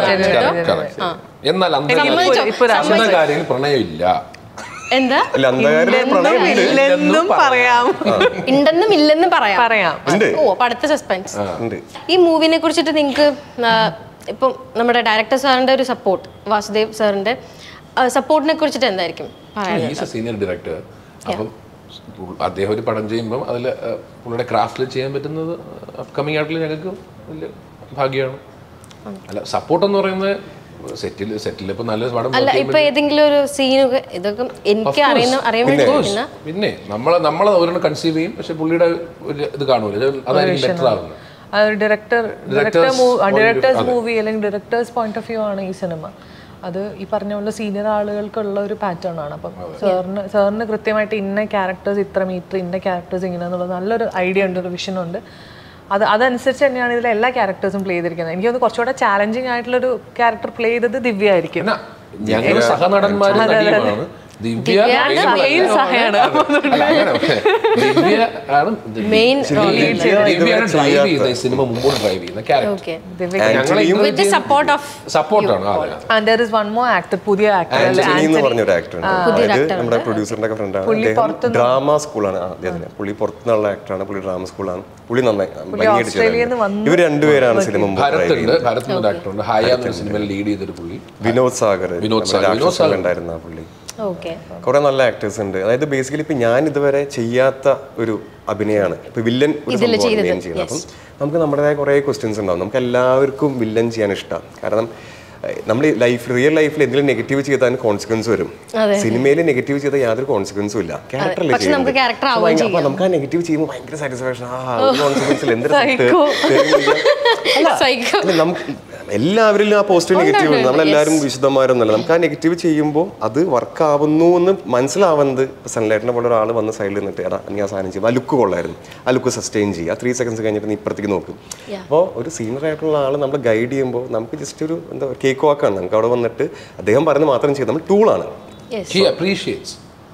എന്നാൽ സമ്മതിച്ചോ? ഇപ്പൊ ഒരു അന്ധകാരിൽ പ്രണയമില്ല എന്താ അല്ല അന്ധകാരം പ്രണയമുണ്ട് ഇല്ലെന്നും പറയാം ഉണ്ടെന്നും ഇല്ലെന്നും പറയാം പറയാം ഉണ്ട് ഓ അപ്പൊ അടുത്ത സസ്പെൻസ് ഉണ്ട് ഈ മൂവിനെ കുറിച്ചിട്ട് നിങ്ങൾക്ക് ഇപ്പം നമ്മുടെ ഡയറക്ടർ സാറിന്റെ ഒരു സപ്പോർട്ട് വാസുദേവ് സാറിന്റെ സപ്പോർട്ടിനെ കുറിച്ചിട്ട് എന്തായിരിക്കും പറയാൻ ഈസ് എ സീനിയർ ഡയറക്ടർ അപ്പം പു- അദ്ദേഹം ഒരു പടം ചെയ്യുമ്പം അതിൽ പുള്ളിയുടെ ക്രാഫ്റ്റിൽ ചെയ്യാൻ പറ്റുന്നത് അപ്കമിങ് ആയിട്ടുള്ള ഞങ്ങൾക്ക് വലിയ ഭാഗ്യമാണ് അല്ല സപ്പോർട്ട് എന്ന് പറയുന്നത് സെറ്റിൽ സെറ്റിൽ ഇപ്പൊ നല്ല പടം അല്ല ഇപ്പൊ ഏതെങ്കിലും ഒരു സീനൊക്കെ ഇതൊക്കെ എനിക്ക് അറിയുന്ന അറിയാൻ വേണ്ടി പറ്റുന്ന പിന്നെ നമ്മളെ നമ്മളെ ഒരെണ്ണം കൺസീവ് ചെയ്യും പക്ഷെ പുള്ളിയുടെ ഒരു ഇത് കാണൂല ഇത് അതായിരിക്കും ബെറ്റർ ആവുന്നത് ഡയറക്ടർ ഡയറക്ടർ ഡയറക്ടേഴ്സ് മൂവി അല്ലെങ്കിൽ ഡയറക്ടേഴ്സ് പോയിന്റ് ഓഫ് വ്യൂ ആണ് ഈ സിനിമ അത് ഈ പറഞ്ഞ പോലെ സീനിയർ ആളുകൾക്കുള്ള ഒരു പാറ്റേൺ ആണ് അപ്പം സാറിന് സാറിന് കൃത്യമായിട്ട് ഇന്ന ക്യാരക്ടേഴ്സ് ഇത്ര മീറ്റർ ഇന്ന ക്യാരക്ടേഴ്സ് ഇങ്ങനെ എന്നുള്ളത് നല്ലൊരു ഐഡിയ ഉണ്ട് ഒരു വിഷൻ ഉണ്ട് അത് അതനുസരിച്ച് തന്നെയാണ് ഇതിലെ എല്ലാ ക്യാരക്ടേഴ്സും പ്ലേ ചെയ്തിരിക്കുന്നത് എനിക്ക് തോന്നുന്നു കുറച്ചുകൂടെ ചാലഞ്ചിങ് ആയിട്ടുള്ളൊരു ക്യാരക്ടർ പ്ലേ ചെയ്തത് ദിവ്യ ആയിരിക്കും പിന്നെ ഞങ്ങൾ സഹനടന്മാരും നടിയുമാണ് ദിവ്യ സഹയിൽ സഹയാണ് അല്ല, അങ്ങനെ. ദിവ്യ ആണ് മെയിൻ ദിവ്യയാണ് ഡ്രൈവ് ചെയ്യുന്ന ഈ സിനിമ മുമ്പോട്ട് ഡ്രൈവ് ചെയ്യുന്ന ക്യാരക്ടർ ഓക്കെ ഞങ്ങളെ വിത്ത് സപ്പോർട്ട് ഓഫ് സപ്പോർട്ടാണ് അതെ and there is one more actor പുതിയ ആക്ടർ ആന്റണി എന്ന് പറഞ്ഞൊരു ആക്ടർ ഉണ്ട് അതായത് നമ്മുടെ പ്രൊഡ്യൂസറിന്റെ ഒക്കെ ഫ്രണ്ടാണ് അദ്ദേഹം ഡ്രാമ സ്കൂളാണ് അദ്ദേഹത്തിന് പുള്ളി പുറത്തുനിന്നുള്ള ആക്ടറാണ് പുള്ളി ഡ്രാമ സ്കൂളാണ് പുള്ളി നന്നായി ഭംഗിയായിട്ട് ചെയ്തിട്ടുണ്ട് ഇവർ രണ്ടുപേരാണ് സിനിമ മുമ്പ് drive ഭരത് ഉണ്ട് ചെയ്യുന്നത്. ഭരത് എന്ന ഡയറക്ടർ ഉണ്ട് ഹായ എന്ന സിനിമയിൽ ലീഡ് ചെയ്തൊരു പുള്ളി വിനോദ് സാഗർ വിനോദ് നമ്മുടെ സാഗർ. വിനോദ് രാക്ഷസനിൽ ഉണ്ടായിരുന്ന ആ പുള്ളി ഓക്കെ കുറെ നല്ല ആക്ടേഴ്സ് ഉണ്ട് അതായത് ബേസിക്കലി ഇപ്പൊ ഞാൻ ഇതുവരെ ചെയ്യാത്ത ഒരു അഭിനയമാണ് ഇപ്പൊ വില്ലൻ ഒരു സംഭവമാണ് അഭിനയം ചെയ്യുന്നത് അപ്പം നമുക്ക് നമ്മുടേതായ കുറെ ക്വസ്റ്റ്യൻസ് ഉണ്ടാവും നമുക്ക് എല്ലാവർക്കും വില്ലൻ ചെയ്യാൻ ഇഷ്ടമാണ് കാരണം നമ്മൾ ലൈഫ് റിയൽ ലൈഫിൽ എന്തെങ്കിലും നെഗറ്റീവ് ചെയ്താൽ കോൺസിക്വൻസ് വരും സിനിമയിൽ നെഗറ്റീവ് ചെയ്താൽ യാതൊരു കോൺസിക്വൻസും ഇല്ല ക്യാരക്ടറല്ലേ പക്ഷെ നമുക്ക് character ആവുകയും ഭയങ്കര- അപ്പൊ നമുക്ക് ആ നെഗറ്റീവ് ചെയ്യുമ്പോൾ ഭയങ്കര സാറ്റിസ്ഫാക്ഷൻ ആ കോൺസിക്വൻസിൽ എന്തൊരു സൈക്കോ അല്ല, നമുക്ക് എല്ലാവരിലും ആ പോസിറ്റീവ് നെഗറ്റീവ് ഉണ്ട് നമ്മളെല്ലാവരും വിശുദ്ധന്മാരൊന്നുമല്ല നമുക്ക് ആ നെഗറ്റീവ് ചെയ്യുമ്പോൾ അത് വർക്ക് ആവുന്നു എന്ന് മനസ്സിലാവുന്നത് ഇപ്പൊ സൺലൈറ്റിനെ പോലെ ഒരാൾ വന്ന് സൈഡിൽ നിന്നിട്ട് എടാ നീ ആ സാധനം ചെയ്യും ആ ലുക്ക് കൊള്ളായിരുന്നു ആ ലുക്ക് സസ്റ്റെയിൻ ചെയ്യുക ത്രീ സെക്കൻഡ്സ് കഴിഞ്ഞിട്ട് നീ ഇപ്പുറത്തേക്ക് നോക്കും അപ്പോൾ ഒരു സീനിയർ ആയിട്ടുള്ള ആൾ നമ്മൾ ഗൈഡ് ചെയ്യുമ്പോൾ നമുക്ക് ജസ്റ്റ് ഒരു എന്താ കേക്ക് വാക്കാണ് നമുക്ക് അവിടെ വന്നിട്ട് അദ്ദേഹം പറയുന്നത് മാത്രം ചെയ്ത് നമ്മൾ ടൂളാണ് യെസ് ഹി അപ്രീഷിയേറ്റ്സ്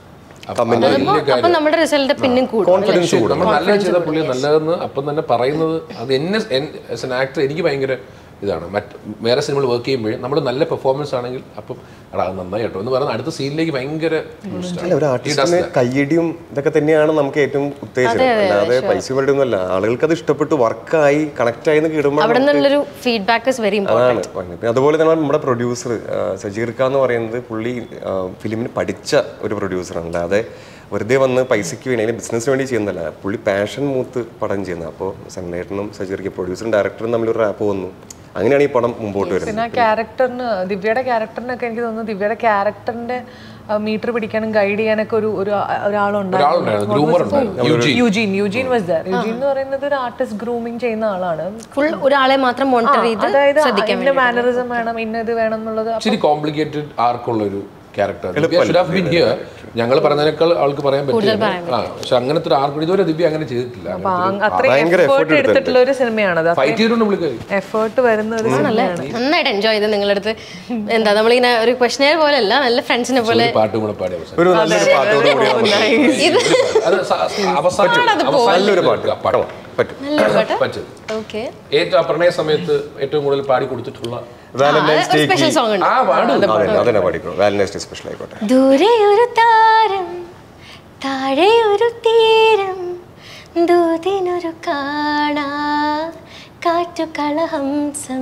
അപ്പൊ അത് വലിയ കാര്യം. അപ്പൊ നമ്മുടെ റിസൾട്ട് പിന്നെയും കൂടും കോൺഫിഡൻസ് കൂടും നമ്മൾ നല്ല ചെയ്ത പുള്ളി നല്ലതെന്ന് അപ്പം തന്നെ പറയുന്നത് അത് എന്നെ ആസ് എൻ ആക്ടർ എനിക്ക് ഭയങ്കര ഇതാണ് മറ്റ് വേറെ സിനിമകൾ വർക്ക് ചെയ്യുമ്പോഴും നമ്മൾ നല്ല പെർഫോമൻസ് ആണെങ്കിൽ അപ്പം എടാ അത് നന്നായി കേട്ടോ എന്ന് പറയുന്ന അടുത്ത സീനിലേക്ക് ഭയങ്കര boost ആണ്. അല്ല ഒരു ആർട്ടിസ്റ്റിന് കയ്യടിയും ഇതൊക്കെ തന്നെയാണ് നമുക്ക് ഏറ്റവും ഉത്തേജനം അല്ലാതെ പൈസ വേണ്ടി ഒന്നുമല്ല ആളുകൾക്ക് അത് ഇഷ്ടപ്പെട്ട് വർക്കായി കണക്ട് ആയി എന്ന് കിടുമ്പോൾ അവിടെ നിന്നുള്ളൊരു ഫീഡ്ബാക്ക് ഇസ് വെരി ഇമ്പോർട്ടൻറ്റ് അതാണ് പറഞ്ഞത്. പിന്നെ അതുപോലെ തന്നെ നമ്മുടെ പ്രൊഡ്യൂസർ സജീർക്ക എന്ന് പറയുന്നത് പുള്ളി ഫിലിമിന് പഠിച്ച ഒരു പ്രൊഡ്യൂസറാണ് അല്ലാതെ വെറുതെ വന്ന് പൈസയ്ക്ക് വേണ്ടി അല്ലെങ്കിൽ ബിസിനസ്സിന് വേണ്ടി ചെയ്യുന്നതല്ല പുള്ളി പാഷൻ മൂത്ത് പടം ചെയ്യുന്നത് അപ്പോൾ സണ്ണേട്ടനും സജീർക്ക പ്രൊഡ്യൂസറും ഡയറക്ടറും തമ്മിലൊരു റാപ്പ് വന്നു അങ്ങനെയാണ് ഈ പടം മുമ്പോട്ട് വരുന്നത് പിന്നെ ആ ക്യാരക്ടറിന് ദിവ്യയുടെ ക്യാരക്ടറിനൊക്കെ എനിക്ക് തോന്നുന്നു ദിവ്യയുടെ ക്യാരക്ടറിന്റെ മീറ്റർ പിടിക്കാനും ഗൈഡ് ചെയ്യാനൊക്കെ ഒരു ഒരു ഒരാളുണ്ടായിരുന്നു ഗ്രൂമർ ഉണ്ടായിരുന്നു യുജി Eugene Eugene was there Eugene എന്ന് പറയുന്നത് ഒരു ആർട്ടിസ്റ്റ് ഗ്രൂമിങ് ചെയ്യുന്ന ആളാണ് ഫുൾ ഒരാളെ മാത്രം മോണിറ്റർ ചെയ്ത് അതായത് ശ്രദ്ധിക്കാൻ ഇന്ന മാനറിസം വേണം ഇന്ന ഇത് വേണം എന്നുള്ളത് ഇച്ചിരി കോംപ്ലിക്കേറ്റഡ് ആർക്കുള്ള ഒരു ക്യാരക്ടർ ഞങ്ങൾ പറഞ്ഞതിനേക്കാൾ ആൾക്ക് പറയാൻ പറ്റില്ല ആ പക്ഷെ അങ്ങനത്തെ ഒരു ആർക്കും ഇതുവരെ ദിവ്യ അങ്ങനെ ചെയ്തിട്ടില്ല അപ്പൊ ആ- അത്രയും ഭയങ്കര എഫേർട്ട് എടുത്തിട്ടുള്ള ഒരു സിനിമയാണത് ഫൈറ്റ് ചെയ്തിട്ടുണ്ട് പുള്ളിക്കാരി എഫേർട്ട് വരുന്ന ഒരു സിനിമയാണ് നന്നായിട്ട് എൻജോയ് ചെയ്ത് നിങ്ങളുടെ അടുത്ത് എന്താ നമ്മളിങ്ങനെ ഒരു ക്വസ്റ്റനെയർ പോലെ അല്ല നല്ല ഫ്രണ്ട്സിനെ പോലെ ഒരു പാട്ടും കൂടെ പാടി അവസാനം ഒരു നല്ലൊരു പാട്ടോട് കൂടി നമുക്ക് അത് സ- അവസാനം അവസാനം നല്ലൊരു പാട്ട് പാടാം പറ്റും നല്ല പാട്ട് പറ്റും ഓക്കെ ഏറ്റവും ആ പ്രണയ സമയത്ത് ഏറ്റവും കൂടുതൽ പാടി കൊടുത്തിട്ടുള്ള വാലന്റൈൻസ് ഒരു ഡേക്ക് സ്പെഷ്യൽ സോങ് ഉണ്ട് ആ പാടും അതെ അതന്നെ പാടിക്കോളൂ വാലന്റൈൻസ് ഡേ സ്പെഷ്യൽ ആയിക്കോട്ടെ ദൂരെ ഒരു താരം താഴെ ഒരു തീരം ദൂതിനൊരു കാണാ കാറ്റു കളഹംസം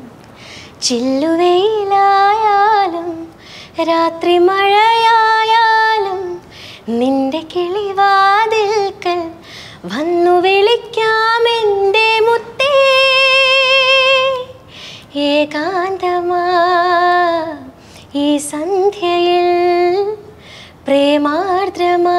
ചില്ലുവെയിലായാലും രാത്രി മഴയായാലും നിന്റെ കിളിവാതിൽക്കൽ വന്നു വിളിക്കാം എൻ്റെ മുത്തേ ഏകാന്തമാ ഈ സന്ധ്യയിൽ പ്രേമാർദ്രമാ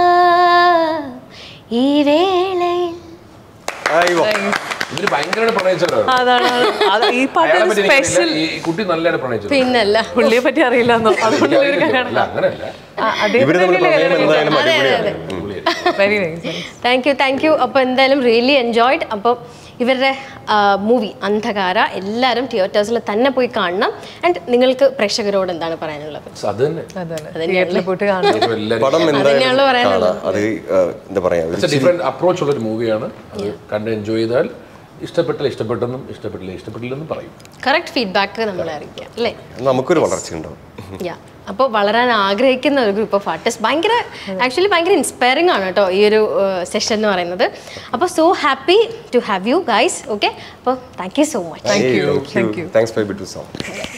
ഈ വേളയിൽ അയ്യോ ഇവര് ഭയങ്കരമായിട്ട് പ്രണയിച്ചവരാണ് അതാണ് അത് ഈ പാട്ട് അയാളെ പറ്റി സ്പെഷ്യൽ എനിക്കറിയില്ല. ഈ കുട്ടി നല്ലതായിട്ട് പ്രണയിച്ചത് പിന്നല്ല പുള്ളിയെ പറ്റി അറിയില്ലെന്നോ അതുകൊണ്ട് ഒരു കാര്യം അല്ല അങ്ങനല്ല ഇവര് തമ്മിൽ പ്രണയം എന്തായാലും അടിപൊളിയാണ് very nice thank you thank you അപ്പോൾ എന്തായാലും റിയലി എൻജോയ്ഡ് അപ്പോൾ ഇവരുടെ മൂവി അന്ധകാര എല്ലാവരും തിയേറ്റേഴ്സിൽ തന്നെ പോയി കാണണം ആൻഡ് നിങ്ങൾക്ക് പ്രേക്ഷകരോട് എന്താണ് പറയാനുള്ളത് അത് തന്നെ അതന്നെ തിയേറ്ററിൽ പോയിട്ട് കാണാം എല്ലാവരും പടം തന്നെയാണല്ലോ എന്തായാലും പറയാനുള്ളത്. കാണാം അത് ആ, എന്താ പറയാ ഒരു ഡിഫറെന്റ് അപ്രോച്ച് ഉള്ള ഒരു മൂവിയാണ് അത് കണ്ട് എൻജോയ് ചെയ്താൽ ഇഷ്ടപ്പെട്ടാൽ ഇഷ്ടപ്പെട്ടെന്നും ഇഷ്ടപ്പെട്ടില്ല ഇഷ്ടപ്പെട്ടില്ലെന്നും പറയും കറക്റ്റ് ഫീഡ്ബാക്ക് നമ്മളെ അറിയിക്കാം അല്ലേ നമുക്കൊരു വളർച്ച ഉണ്ടാവും യാ അപ്പോൾ വളരാൻ ആഗ്രഹിക്കുന്ന ഒരു ഗ്രൂപ്പ് ഓഫ് ആർട്ടിസ്റ്റ് ഭയങ്കര ആക്ച്വലി ഭയങ്കര ഇൻസ്പയറിംഗ് ആണ് കേട്ടോ ഈ ഒരു സെഷൻ എന്ന് പറയുന്നത് അപ്പോൾ so happy to have you guys okay അപ്പോൾ thank you so much thank you thanks for bit song